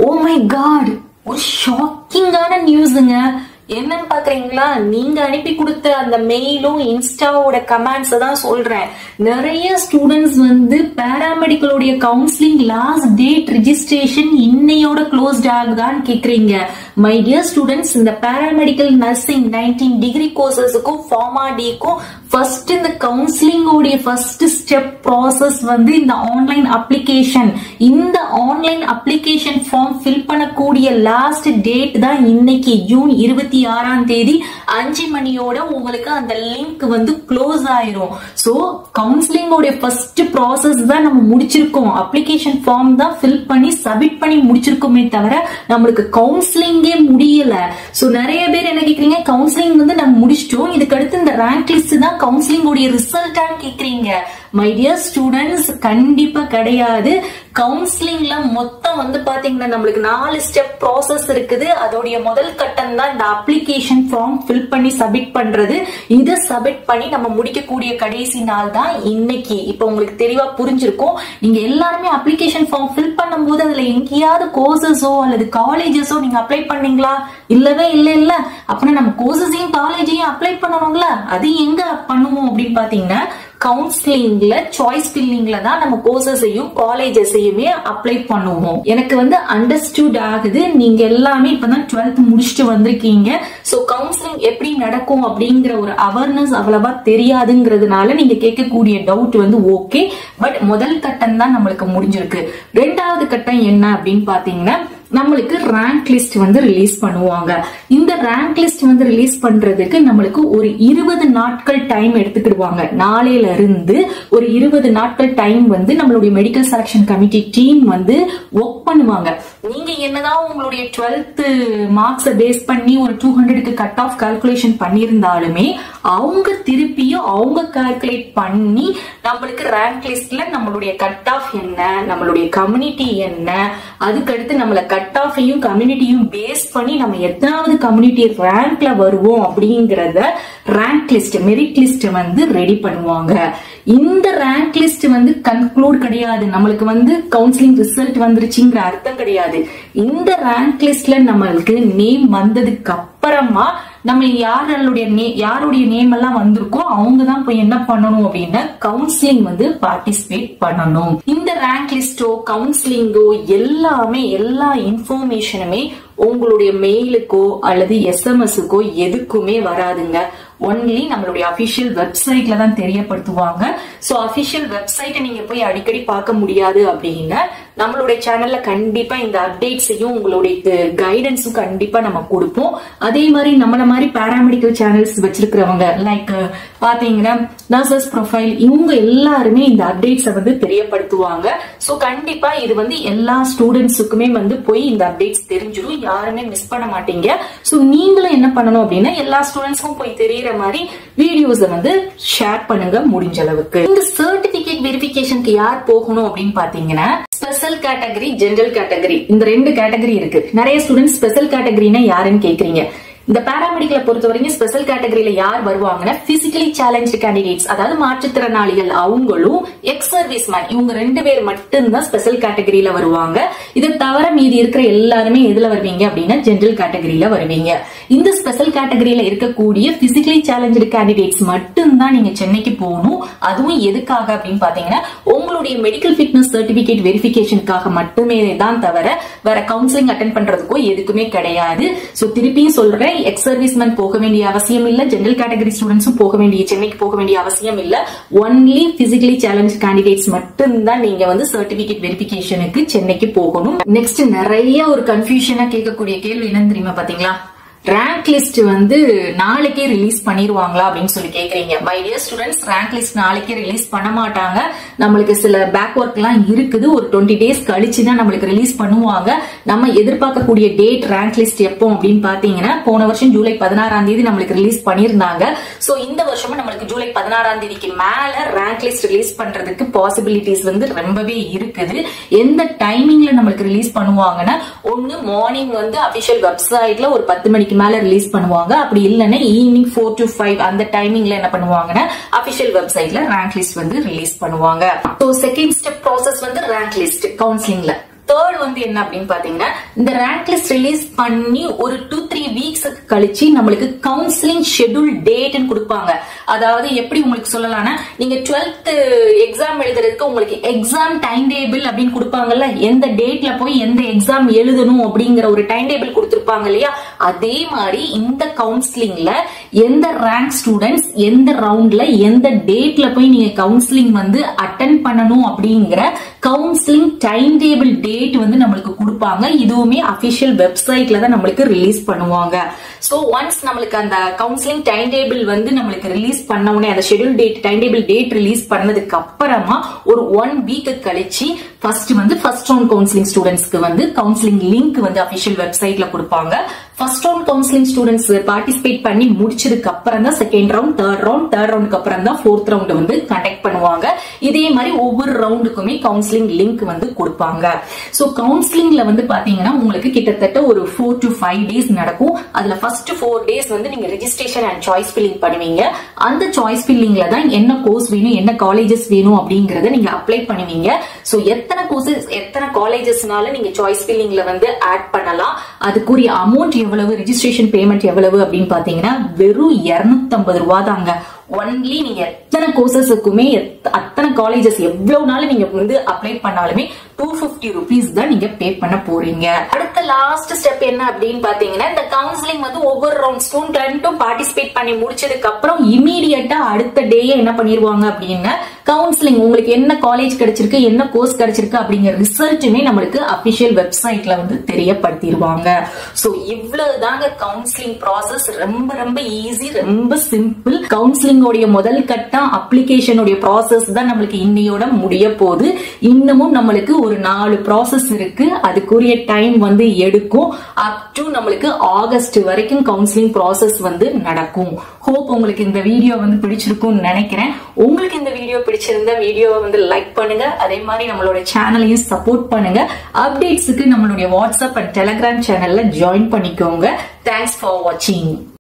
oh my God ஒரு ஷாக்கிங்கான நியூஸுங்க என்னன்னு பாக்குறீங்களா நீங்க அனுப்பி கொடுத்த அந்த மெயிலும் இன்ஸ்டாவோட கமெண்ட்ஸ் தான் சொல்றேன் நிறைய ஸ்டூடெண்ட்ஸ் வந்து பேராமெடிக்கலோடைய கவுன்சிலிங் லாஸ்ட் டேட் ரிஜிஸ்ட்ரேஷன் இன்னையோட க்ளோஸ்ட் ஆகுதான்னு கேக்குறீங்க மை டியர் ஸ்டூடெண்ட்ஸ் இந்த பேராமெடிக்கல் நர்சிங் நைன்டீன் டிகிரி கோர்சஸுக்கும் ஃபார்மா டிக்கும் ஃபர்ஸ்ட் இந்த கவுன்சிலிங்கோடைய ஃபர்ஸ்ட் ஸ்டெப் ப்ராசஸ் வந்து இந்த ஆன்லைன் அப்ளிகேஷன் இந்த ஆன்லைன் அப்ளிகேஷன் ஃபார்ம் ஃபில் பண்ணக்கூடிய லாஸ்ட் டேட் தான் இன்னைக்கு ஜூன் இருபத்தி ஆறாம் தேதி அஞ்சு மணியோட உங்களுக்கு அந்த லிங்க் வந்து க்ளோஸ் ஆயிரும் சோ கவுன்சிலிங்கோட ஃபர்ஸ்ட் ப்ராசஸ் தான் நம்ம முடிச்சிருக்கோம் அப்ளிகேஷன் ஃபார்ம் தான் ஃபில் பண்ணி சப்மிட் பண்ணி முடிச்சிருக்கோமே தவிர நம்மளுக்கு கவுன்சிலிங்கே முடியல சோ நிறைய பேர் என்ன கேக்குறீங்க கவுன்சிலிங் வந்து நம்ம முடிச்சிட்டோம் இதுக்கு அடுத்து இந்த ரேங்க் லிஸ்ட் தான் கவுன்சிலிங் உடைய ரிசல்ட்டான்னு கேக்குறீங்க மை டியர் ஸ்டூடெண்ட்ஸ் கண்டிப்பா கிடையாது கவுன்சிலிங்ல மொத்தம் வந்து பாத்தீங்கன்னா நம்மளுக்கு நாலு ஸ்டெப் ப்ராசஸ் இருக்குது அதோடைய முதல் கட்டம் தான் இந்த அப்ளிகேஷன் ஃபார்ம் ஃபில் பண்ணி சப்மிட் பண்றது இதை சப்மிட் பண்ணி நம்ம முடிக்கக்கூடிய கடைசி நாள் தான் இன்னைக்கு இப்போ உங்களுக்கு தெளிவா புரிஞ்சிருக்கும் நீங்க எல்லாருமே அப்ளிகேஷன் ஃபார்ம் ஃபில் பண்ணும்போது அதுல எங்கேயாவது கோர்சஸோ அல்லது காலேஜஸோ நீங்க அப்ளை பண்ணீங்களா இல்லவே இல்ல இல்ல அப்படின்னா நம்ம கோர்சஸையும் காலேஜையும் அப்ளை பண்ணணும்ல அது எங்க பண்ணுவோம் அப்படின்னு பாத்தீங்கன்னா கவுன்சிலிங்ல சாய்ஸ் ஃபில்லிங்ல தான் நம்ம கோர்சஸையும் காலேஜஸையுமே அப்ளை பண்ணுவோம் எனக்கு வந்து அண்டர்ஸ்டூட் ஆகுது நீங்க எல்லாமே இப்பதான் டுவெல்த் முடிச்சுட்டு வந்திருக்கீங்க சோ கவுன்சிலிங் எப்படி நடக்கும் அப்படிங்கிற ஒரு அவேர்னஸ் அவ்வளவா தெரியாதுங்கிறதுனால நீங்க கேட்கக்கூடிய டவுட் வந்து ஓகே பட் முதல் கட்டம் தான் நம்மளுக்கு முடிஞ்சிருக்கு ரெண்டாவது கட்டம் என்ன அப்படின்னு பாத்தீங்கன்னா நம்மளுக்கு ரேங்க் லிஸ்ட் வந்து ரிலீஸ் பண்ணுவாங்க இந்த ரேங்க் லிஸ்ட் வந்து ரிலீஸ் பண்றதுக்கு நம்மளுக்கு ஒரு இருபது நாட்கள் டைம் எடுத்துக்கிடுவாங்க நாளையில இருந்து ஒரு இருபது நாட்கள் டைம் வந்து நம்மளுடைய மெடிக்கல் செலக்ஷன் கமிட்டி டீம் வந்து ஒர்க் பண்ணுவாங்க நீங்க என்னதான் உங்களுடைய டுவெல்த் மார்க்ஸை பேஸ் பண்ணி ஒரு டூ ஹண்ட்ரடுக்கு கட் ஆஃப் கால்குலேஷன் பண்ணியிருந்தாலுமே அவங்க திருப்பியும் அவங்க கால்குலேட் பண்ணி நம்மளுக்கு ரேங்க் லிஸ்ட்ல நம்மளுடைய கட் ஆஃப் என்ன நம்மளுடைய கம்யூனிட்டி என்ன அதுக்கடுத்து நம்மள கட் ஆஃபையும் கம்யூனிட்டியும் பேஸ் பண்ணி நம்ம எத்தனாவது கம்யூனிட்டி ரேங்க்ல வருவோம் அப்படிங்கறத ரேங்க் லிஸ்ட் மெரிட் லிஸ்ட் வந்து ரெடி பண்ணுவாங்க இந்த ரேங்க் லிஸ்ட் வந்து கன்க்ளூட் கிடையாது நம்மளுக்கு வந்து கவுன்சிலிங் ரிசல்ட் வந்துருச்சுங்கிற அர்த்தம் கிடையாது இந்த ரேங்க் லிஸ்ட்ல நம்மளுக்கு நேம் வந்ததுக்கு அப்புறமா நம்ம யாருடைய நே யாருடைய நேம் எல்லாம் வந்திருக்கோ அவங்க தான் போய் என்ன பண்ணணும் அப்படின்னா கவுன்சிலிங் வந்து பார்ட்டிசிபேட் பண்ணணும் இந்த ரேங்க் லிஸ்டோ கவுன்சிலிங்கோ எல்லாமே எல்லா இன்ஃபர்மேஷனுமே உங்களுடைய மெயிலுக்கோ அல்லது எஸ்எம்எஸ்க்கோ எதுக்குமே வராதுங்க ஒன்லி நம்மளுடைய அபிஷியல் வெப்சைட்ல தான் தெரியப்படுத்துவாங்க சோ அபிஷியல் வெப்சைட்டை நீங்க போய் அடிக்கடி பார்க்க முடியாது அப்படின்னா நம்மளுடைய சேனல்ல கண்டிப்பா இந்த அப்டேட்ஸையும் உங்களுடைய கைடன்ஸும் கண்டிப்பா நம்ம கொடுப்போம் அதே மாதிரி நம்மள மாதிரி பேராமெடிக்கல் சேனல்ஸ் வச்சிருக்கிறவங்க லைக் பாத்தீங்கன்னா நர்சஸ் ப்ரொஃபைல் இவங்க எல்லாருமே இந்த அப்டேட்ஸை வந்து தெரியப்படுத்துவாங்க சோ கண்டிப்பா இது வந்து எல்லா ஸ்டூடெண்ட்ஸுக்குமே வந்து போய் இந்த அப்டேட்ஸ் தெரிஞ்சிடும் யாருமே மிஸ் பண்ண மாட்டீங்க சோ நீங்களும் என்ன பண்ணணும் அப்படின்னா எல்லா ஸ்டூடெண்ட்ஸ்க்கும் போய் தெரியற மாதிரி வீடியோஸை வந்து ஷேர் பண்ணுங்க முடிஞ்ச அளவுக்கு இந்த சர்டிபிகேட் வெரிபிகேஷனுக்கு யார் போகணும் அப்படின்னு பாத்தீங்கன்னா ஸ்பெஷல் கேட்டகரி ஜெனரல் கேட்டகரி இந்த ரெண்டு கேட்டகரி இருக்கு நிறைய ஸ்டூடெண்ட்ஸ் ஸ்பெஷல் கேட்டகரினா யாருன்னு கேக்குறீங்க இந்த பேராமெடிக்கலை பொறுத்த வரைக்கும் ஸ்பெஷல் கேட்டகரியில யார் வருவாங்கன்னா பிசிக்கலி சேலஞ்சு கேண்டிடேட்ஸ் அதாவது மாற்றுத்திறனாளிகள் அவங்களும் எக்ஸ் சர்வீஸ் மேன் இவங்க ரெண்டு பேர் மட்டும்தான் ஸ்பெஷல் கேட்டகரியில வருவாங்க இதை தவிர மீதி இருக்கிற எல்லாருமே எதுல வருவீங்க அப்படின்னா ஜெனரல் கேட்டகரியில வருவீங்க இந்த ஸ்பெஷல் கேட்டகரியில இருக்கக்கூடிய பிசிக்கலி சேலஞ்சு கேண்டிடேட்ஸ் மட்டும்தான் நீங்க சென்னைக்கு போகணும் அதுவும் எதுக்காக அப்படின்னு பாத்தீங்கன்னா உங்களுடைய மெடிக்கல் ஃபிட்னஸ் சர்டிபிகேட் வெரிபிகேஷனுக்காக மட்டுமே தான் தவிர வேற கவுன்சிலிங் அட்டன் பண்றதுக்கோ எதுக்குமே கிடையாது சோ திருப்பியும் சொல்றேன் எக்ஸ் சர்வீஸ்மேன் போக வேண்டிய அவசியம் இல்ல ஜெனரல் கேட்டகரி ஸ்டூடெண்ட்ஸும் போக வேண்டிய சென்னைக்கு போக வேண்டிய அவசியம் இல்ல ஒன்லி பிசிக்கலி சேலஞ்ச் கேண்டிடேட்ஸ் மட்டும்தான் நீங்க வந்து சர்டிபிகேட் வெரிபிகேஷனுக்கு சென்னைக்கு போகணும் நெக்ஸ்ட் நிறைய ஒரு கன்ஃபியூஷனா கேட்கக்கூடிய கேள்வி என்னன்னு தெரியுமா பாத்தீங்களா ரேங்க் லிஸ்ட் வந்து நாளைக்கே ரிலீஸ் பண்ணிருவாங்களா அப்படின்னு சொல்லி கேக்குறீங்க my dear students rank list நாளைக்கே ரிலீஸ் பண்ண மாட்டாங்க நம்மளுக்கு சில பேக் ஒர்க் எல்லாம் இருக்குது ஒரு டுவெண்ட்டி டேஸ் கழிச்சு தான் நம்மளுக்கு ரிலீஸ் பண்ணுவாங்க நம்ம எதிர்பார்க்கக்கூடிய டேட் ரேங்க் லிஸ்ட் எப்போ அப்படின்னு பாத்தீங்கன்னா போன வருஷம் ஜூலை பதினாறாம் தேதி நம்மளுக்கு ரிலீஸ் பண்ணிருந்தாங்க சோ இந்த வருஷமும் நம்மளுக்கு ஜூலை பதினாறாம் தேதிக்கு மேல ரேங்க் லிஸ்ட் ரிலீஸ் பண்றதுக்கு பாசிபிலிட்டிஸ் வந்து ரொம்பவே இருக்குது எந்த டைமிங்ல நம்மளுக்கு ரிலீஸ் பண்ணுவாங்கன்னா ஒன்னு மார்னிங் வந்து அபிஷியல் வெப்சைட்ல ஒரு பத்து மணிக்கு மேல ரிலீஸ் பண்ணுவாங்க அப்படி இல்லைன்னா ஈவினிங் ஃபோர் டு ஃபைவ் அந்த டைமிங்ல என்ன பண்ணுவாங்கன்னா அபிஷியல் வெப்சைட்ல ரேங்க் லிஸ்ட் வந்து ரிலீஸ் பண்ணுவாங்க ஸோ செகண்ட் ஸ்டெப் ப்ராசஸ் வந்து ரேங்க் லிஸ்ட் கவுன்சிலிங்ல தேர்ட் வந்து என்ன அப்படின்னு பாத்தீங்கன்னா இந்த ரேங்க் லிஸ்ட் ரிலீஸ் பண்ணி ஒரு டூ த்ரீ வீக்ஸ் கழிச்சு நம்மளுக்கு கவுன்சிலிங் ஷெட்யூல் டேட்னு கொடுப்பாங்க அதாவது எப்படி உங்களுக்கு சொல்லலாம்னா நீங்க டுவெல்த் எக்ஸாம் எழுதுறதுக்கு உங்களுக்கு எக்ஸாம் டைம் டேபிள் அப்படின்னு கொடுப்பாங்கல்ல எந்த டேட்ல போய் எந்த எக்ஸாம் எழுதணும் அப்படிங்கிற ஒரு டைம் டேபிள் கொடுத்திருப்பாங்க இல்லையா அதே மாதிரி இந்த கவுன்சிலிங்ல எந்த ரேங்க் ஸ்டூடெண்ட்ஸ் எந்த ரவுண்ட்ல எந்த டேட்ல போய் நீங்க கவுன்சிலிங் வந்து அட்டன் பண்ணணும் அப்படிங்கிற கவுன்சிலிங் டைம் டேபிள் டேட் வந்து நம்மளுக்கு கொடுப்பாங்க இதுவுமே அபிஷியல் வெப்சைட்ல தான் நம்மளுக்கு ரிலீஸ் பண்ணுவாங்க சோ ஒன்ஸ் நம்மளுக்கு அந்த கவுன்சிலிங் டைம் டேபிள் வந்து நம்மளுக்கு ரிலீஸ் பண்ண உடனே அந்த schedule date time table date release பண்ணதுக்கு அப்புறமா ஒரு ஒன் வீக் கழிச்சு ஃபர்ஸ்ட் வந்து ஃபர்ஸ்ட் ரவுண்ட் கவுன்சிலிங் ஸ்டூடெண்ட்ஸ்க்கு வந்து கவுன்சிலிங் லிங்க் வந்து அபிஷியல் வெப்சைட்ல கொடுப்பாங்க first round counselling students participate பண்ணி முடிச்சதுக்கு அப்புறம் தான் second round third round third ரவுண்டுக்கு அப்புறம் தான் ஃபோர்த் ரவுண்ட் வந்து கண்டக்ட் பண்ணுவாங்க இதே மாதிரி ஒவ்வொரு ரவுண்டுக்குமே கவுன்சிலிங் லிங்க் வந்து கொடுப்பாங்க சோ கவுன்சிலிங்ல வந்து பாத்தீங்கன்னா உங்களுக்கு கிட்டத்தட்ட ஒரு ஃபோர் டு ஃபைவ் டேஸ் நடக்கும் அதுல ஃபர்ஸ்ட் ஃபோர் டேஸ் வந்து நீங்க ரெஜிஸ்ட்ரேஷன் அண்ட் சாய்ஸ் ஃபில்லிங் பண்ணுவீங்க அந்த சாய்ஸ் ஃபில்லிங்ல தான் என்ன கோர்ஸ் வேணும் என்ன காலேஜஸ் வேணும் அப்படிங்கறத நீங்க அப்ளை பண்ணுவீங்க சோ எத்தனை கோர்சஸ் எத்தனை காலேஜஸ்னால நீங்க சாய்ஸ் ஃபில்லிங்ல வந்து ஆட் பண்ணலாம் அதுக்குரிய அமௌண்ட் எவ்வளவு ரெஜிஸ்ட்ரேஷன் பேமெண்ட் எவ்வளவு அப்படின்னு பாத்தீங்கன்னா வெறும் இருநூத்தி ரூபா தாங்க ஒன்லி நீங்க எத்தனை கோர்சஸுக்குமே அத்தனை காலேஜஸ் எவ்வளவு நாள் நீங்க வந்து அப்ளை பண்ணாலுமே டூ பிப்டி ருபீஸ் தான் நீங்க பே பண்ண போறீங்க அடுத்த லாஸ்ட் ஸ்டெப் என்ன அப்படின்னு பாத்தீங்கன்னா இந்த கவுன்சிலிங் வந்து ஒவ்வொரு ரவுண்ட் ஸ்டூடெண்ட்டும் பார்ட்டிசிபேட் பண்ணி முடிச்சதுக்கு அப்புறம் இமீடியட்டா அடுத்த டேயே என்ன பண்ணிருவாங்க அப்படின்னா கவுன்சிலிங் உங்களுக்கு என்ன காலேஜ் கிடைச்சிருக்கு என்ன கோர்ஸ் கிடைச்சிருக்கு அப்படிங்கிற ரிசல்ட்டுமே நம்மளுக்கு அபிஷியல் வெப்சைட்ல வந்து தெரியப்படுத்திடுவாங்க சோ இவ்வளவு தாங்க கவுன்சிலிங் ப்ராசஸ் ரொம்ப ரொம்ப ஈஸி ரொம்ப சிம்பிள் கவுன்சிலிங்கோடைய முதல் கட்டம் அப்ளிகேஷனுடைய ப்ராசஸ் தான் நம்மளுக்கு இன்னையோட முடிய போகுது இன்னமும் நம்மளுக்கு ஒரு நாலு ப்ராசஸ் இருக்கு அதுக்குரிய டைம் வந்து எடுக்கும் அப் டு நம்மளுக்கு ஆகஸ்ட் வரைக்கும் கவுன்சிலிங் ப்ராசஸ் வந்து நடக்கும் ஹோப் உங்களுக்கு இந்த வீடியோ வந்து பிடிச்சிருக்கும்னு நினைக்கிறேன் உங்களுக்கு இந்த வீடியோ பிடிச்சிருந்த வீடியோவை வந்து லைக் பண்ணுங்க அதே மாதிரி நம்மளோட சேனலையும் சப்போர்ட் பண்ணுங்க அப்டேட்ஸுக்கு நம்மளுடைய வாட்ஸ்அப் அண்ட் டெலிகிராம் சேனல்ல ஜாயின் பண்ணிக்கோங்க தேங்க்ஸ் ஃபார் வாட்சிங்